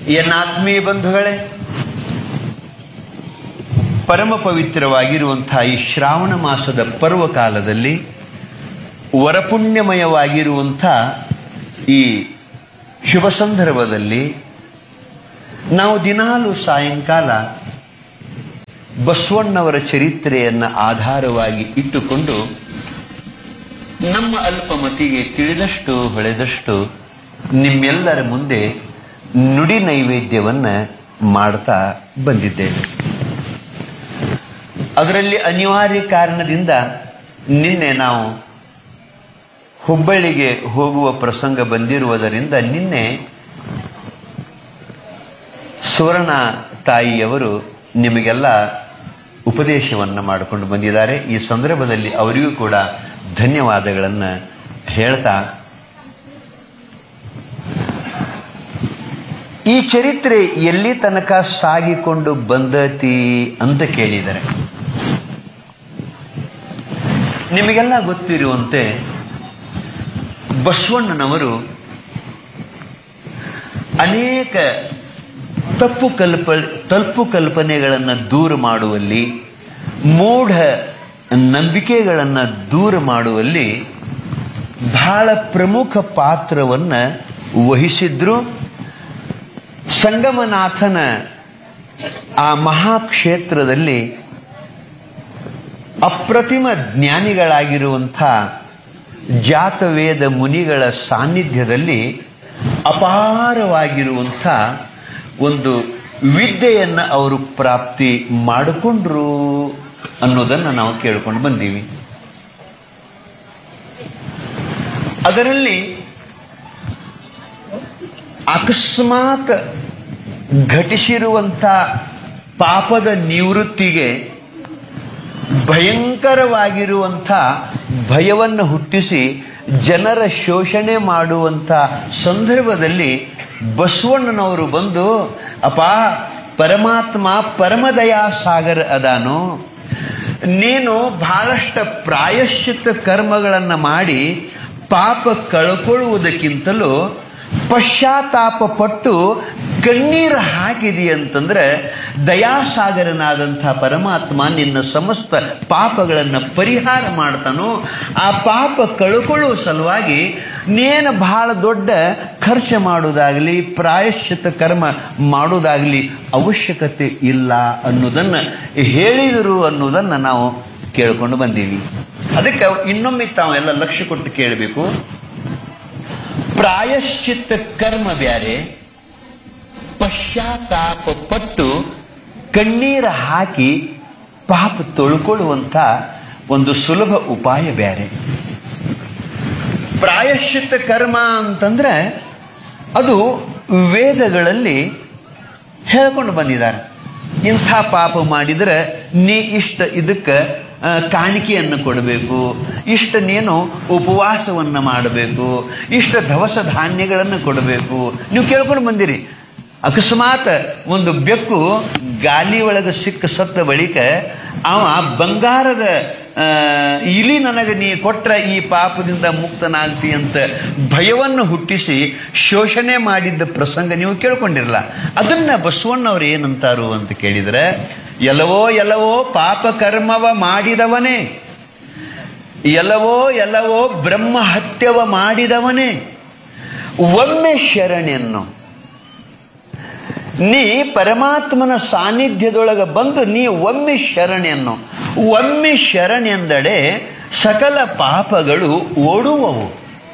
ಎನ್ನಾತ್ಮೀಯ ಬಂಧುಗಳೇ ಪರಮ ಪವಿತ್ರವಾಗಿರುವಂತಹ ಈ ಶ್ರಾವಣ ಮಾಸದ ಪರ್ವಕಾಲದಲ್ಲಿ ವರಪುಣ್ಯಮಯವಾಗಿರುವಂಥ ಈ ಶುಭ ಸಂದರ್ಭದಲ್ಲಿ ನಾವು ದಿನಾಲು ಸಾಯಂಕಾಲ ಬಸವಣ್ಣವರ ಚರಿತ್ರೆಯನ್ನು ಆಧಾರವಾಗಿ ಇಟ್ಟುಕೊಂಡು ನಮ್ಮ ಅಲ್ಪಮತಿಗೆ ತಿಳಿದಷ್ಟು ಹೊಳೆದಷ್ಟು ನಿಮ್ಮೆಲ್ಲರ ಮುಂದೆ ನುಡಿ ನೈವೇದ್ಯವನ್ನ ಮಾಡ್ತಾ ಬಂದಿದ್ದೇವೆ ಅದರಲ್ಲಿ ಅನಿವಾರ್ಯ ಕಾರಣದಿಂದ ನಿನ್ನೆ ನಾವು ಹುಬ್ಬಳ್ಳಿಗೆ ಹೋಗುವ ಪ್ರಸಂಗ ಬಂದಿರುವುದರಿಂದ ನಿನ್ನೆ ಸುವರ್ಣ ತಾಯಿಯವರು ನಿಮಗೆಲ್ಲ ಉಪದೇಶವನ್ನ ಮಾಡಿಕೊಂಡು ಬಂದಿದ್ದಾರೆ ಈ ಸಂದರ್ಭದಲ್ಲಿ ಅವರಿಗೂ ಕೂಡ ಧನ್ಯವಾದಗಳನ್ನು ಹೇಳ್ತಾ ಈ ಚರಿತ್ರೆ ಎಲ್ಲಿ ತನಕ ಸಾಗಿಕೊಂಡು ಬಂದತಿ ಅಂತ ಕೇಳಿದರೆ ನಿಮಗೆಲ್ಲ ಗೊತ್ತಿರುವಂತೆ ಬಸವಣ್ಣನವರು ಅನೇಕ ತಪ್ಪು ಕಲ್ಪ ತಪ್ಪು ಕಲ್ಪನೆಗಳನ್ನು ದೂರ ಮಾಡುವಲ್ಲಿ ಮೂಢ ನಂಬಿಕೆಗಳನ್ನು ದೂರ ಮಾಡುವಲ್ಲಿ ಬಹಳ ಪ್ರಮುಖ ಪಾತ್ರವನ್ನ ವಹಿಸಿದ್ರು ಸಂಗಮನಾಥನ ಆ ಮಹಾಕ್ಷೇತ್ರದಲ್ಲಿ ಅಪ್ರತಿಮ ಜ್ಞಾನಿಗಳಾಗಿರುವಂಥ ಜಾತವೇದ ಮುನಿಗಳ ಸಾನ್ನಿಧ್ಯದಲ್ಲಿ ಅಪಾರವಾಗಿರುವಂಥ ಒಂದು ವಿದ್ಯೆಯನ್ನ ಅವರು ಪ್ರಾಪ್ತಿ ಮಾಡಿಕೊಂಡ್ರು ಅನ್ನೋದನ್ನ ನಾವು ಕೇಳ್ಕೊಂಡು ಬಂದೀವಿ ಅದರಲ್ಲಿ ಅಕಸ್ಮಾತ್ ಘಟಿಸಿರುವಂಥ ಪಾಪದ ನಿವೃತ್ತಿಗೆ ಭಯಂಕರವಾಗಿರುವಂಥ ಭಯವನ್ನು ಹುಟ್ಟಿಸಿ ಜನರ ಶೋಷಣೆ ಮಾಡುವಂಥ ಸಂದರ್ಭದಲ್ಲಿ ಬಸವಣ್ಣನವರು ಬಂದು ಅಪ್ಪ ಪರಮಾತ್ಮ ಪರಮದಯಾ ಸಾಗರ ಅದಾನು ನೀನು ಬಹಳಷ್ಟು ಪ್ರಾಯಶ್ಚಿತ್ತ ಕರ್ಮಗಳನ್ನ ಮಾಡಿ ಪಾಪ ಕಳ್ಕೊಳ್ಳುವುದಕ್ಕಿಂತಲೂ ಪಶ್ಚಾತ್ತಾಪ ಪಟ್ಟು ಕಣ್ಣೀರು ಹಾಕಿದಿ ಅಂತಂದ್ರೆ ದಯಾಸಾಗರನಾದಂಥ ಪರಮಾತ್ಮ ನಿನ್ನ ಸಮಸ್ತ ಪಾಪಗಳನ್ನು ಪರಿಹಾರ ಮಾಡ್ತಾನೋ ಆ ಪಾಪ ಕಳ್ಕೊಳ್ಳುವ ಸಲುವಾಗಿ ನೇನು ಬಹಳ ದೊಡ್ಡ ಖರ್ಚು ಮಾಡುವುದಾಗಲಿ ಪ್ರಾಯಶ್ಚಿತ ಕರ್ಮ ಮಾಡುವುದಾಗಲಿ ಅವಶ್ಯಕತೆ ಇಲ್ಲ ಅನ್ನೋದನ್ನ ಹೇಳಿದರು ಅನ್ನೋದನ್ನ ನಾವು ಕೇಳ್ಕೊಂಡು ಬಂದೀವಿ ಅದಕ್ಕೆ ಇನ್ನೊಮ್ಮೆ ತಾವು ಎಲ್ಲ ಲಕ್ಷ್ಯ ಕೊಟ್ಟು ಕೇಳಬೇಕು ಪ್ರಾಯಶ್ಚಿತ್ತ ಕರ್ಮ ಬ್ಯಾರೆ ಪಶ್ಚಾತ್ತಾಪ ಪಟ್ಟು ಕಣ್ಣೀರ ಹಾಕಿ ಪಾಪ ತೊಳ್ಕೊಳ್ಳುವಂತ ಒಂದು ಸುಲಭ ಉಪಾಯ ಬ್ಯಾರೆ ಪ್ರಾಯಶ್ಚಿತ್ತ ಕರ್ಮ ಅಂತಂದ್ರೆ ಅದು ವೇದಗಳಲ್ಲಿ ಹೇಳ್ಕೊಂಡು ಬಂದಿದ್ದಾರೆ ಇಂಥ ಪಾಪ ಮಾಡಿದ್ರೆ ನೀ ಇಷ್ಟ ಇದಕ್ಕೆ ಆ, ಕಾಣಿಕೆಯನ್ನು ಕೊಡಬೇಕು ಇಷ್ಟ ನೀನು ಉಪವಾಸವನ್ನ ಮಾಡಬೇಕು ಇಷ್ಟ ದವಸ ಧಾನ್ಯಗಳನ್ನು ಕೊಡಬೇಕು ನೀವು ಕೇಳ್ಕೊಂಡು ಬಂದಿರಿ ಅಕಸ್ಮಾತ್ ಒಂದು ಬೆಕ್ಕು ಗಾಲಿ ಒಳಗೆ ಸಿಕ್ಕ ಸತ್ತ ಬಳಿಕ ಅವ ಬಂಗಾರದ ಆ, ಇಲಿ ನನಗೆ ನೀ ಕೊಟ್ರ ಈ ಪಾಪದಿಂದ ಮುಕ್ತನಾಗ್ತಿ ಅಂತ ಭಯವನ್ನು ಹುಟ್ಟಿಸಿ ಶೋಷಣೆ ಮಾಡಿದ್ದ ಪ್ರಸಂಗ ನೀವು ಕೇಳ್ಕೊಂಡಿರಲ್ಲ ಅದನ್ನ ಬಸವಣ್ಣವ್ರು ಏನಂತಾರು ಅಂತ ಕೇಳಿದ್ರೆ ಎಲ್ಲವೋ ಎಲ್ಲವೋ ಪಾಪ ಕರ್ಮವ ಮಾಡಿದವನೇ ಎಲ್ಲವೋ ಎಲ್ಲವೋ ಬ್ರಹ್ಮ ಹತ್ಯವ ಮಾಡಿದವನೇ ಒಮ್ಮೆ ಶರಣೆಯನ್ನು ನೀ ಪರಮಾತ್ಮನ ಸಾನ್ನಿಧ್ಯದೊಳಗೆ ಬಂದು ನೀ ಒಮ್ಮೆ ಶರಣೆಯನ್ನು ಒಮ್ಮೆ ಶರಣೆಂದಡೆ ಸಕಲ ಪಾಪಗಳು ಓಡುವವು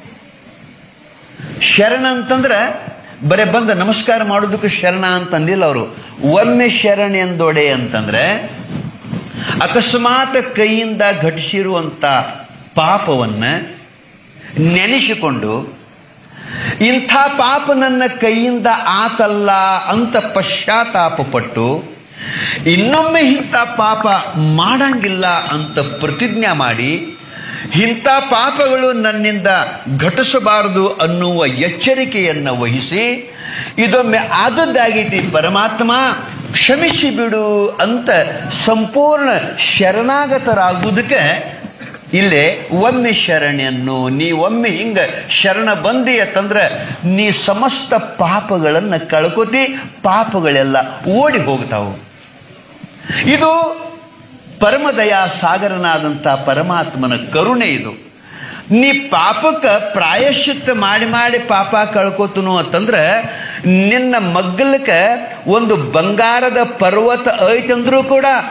ಶರಣ ಅಂತಂದ್ರೆ ಬರೇ ಬಂದ ನಮಸ್ಕಾರ ಮಾಡೋದಕ್ಕೆ ಶರಣ ಅಂತಂದಿಲ್ಲ ಅವರು ಒಮ್ಮೆ ಶರಣ ಎಂದೊಡೆ ಅಂತಂದ್ರೆ ಅಕಸ್ಮಾತ್ ಕೈಯಿಂದ ಘಟಿಸಿರುವಂತ ಪಾಪವನ್ನ ನೆನೆಸಿಕೊಂಡು ಇಂಥ ಪಾಪ ನನ್ನ ಕೈಯಿಂದ ಆತಲ್ಲ ಅಂತ ಪಶ್ಚಾತ್ತಾಪ ಪಟ್ಟು ಇನ್ನೊಮ್ಮೆ ಇಂಥ ಪಾಪ ಮಾಡಂಗಿಲ್ಲ ಅಂತ ಪ್ರತಿಜ್ಞೆ ಮಾಡಿ ಇಂಥ ಪಾಪಗಳು ನನ್ನಿಂದ ಘಟಿಸಬಾರದು ಅನ್ನುವ ಎಚ್ಚರಿಕೆಯನ್ನ ವಹಿಸಿ ಇದೊಮ್ಮೆ ಆದದ್ದಾಗೈತಿ ಪರಮಾತ್ಮ ಕ್ಷಮಿಸಿ ಬಿಡು ಅಂತ ಸಂಪೂರ್ಣ ಶರಣಾಗತರಾಗುವುದಕ್ಕೆ ಇಲ್ಲೇ ಒಮ್ಮೆ ಶರಣೆಯನ್ನು ನೀ ಒಮ್ಮೆ ಹಿಂಗ ಶರಣ ಬಂದಿ ಅಂತಂದ್ರ ನೀ ಸಮಸ್ತ ಪಾಪಗಳನ್ನ ಕಳ್ಕೊತಿ ಪಾಪಗಳೆಲ್ಲ ಓಡಿ ಹೋಗ್ತಾವು ಇದು ಪರಮದಯಾ ಸಾಗರನಾದಂಥ ಪರಮಾತ್ಮನ ಕರುಣೆ ಇದು ನೀ ಪಾಪಕ್ಕ ಪ್ರಾಯಶ್ಚಿತ್ತ ಮಾಡಿ ಮಾಡಿ ಪಾಪ ಕಳ್ಕೊತನು ಅಂತಂದ್ರ ನಿನ್ನ ಮಗ್ಗಲಕ್ಕ ಒಂದು ಬಂಗಾರದ ಪರ್ವತ ಐತಂದ್ರೂ ಕೂಡ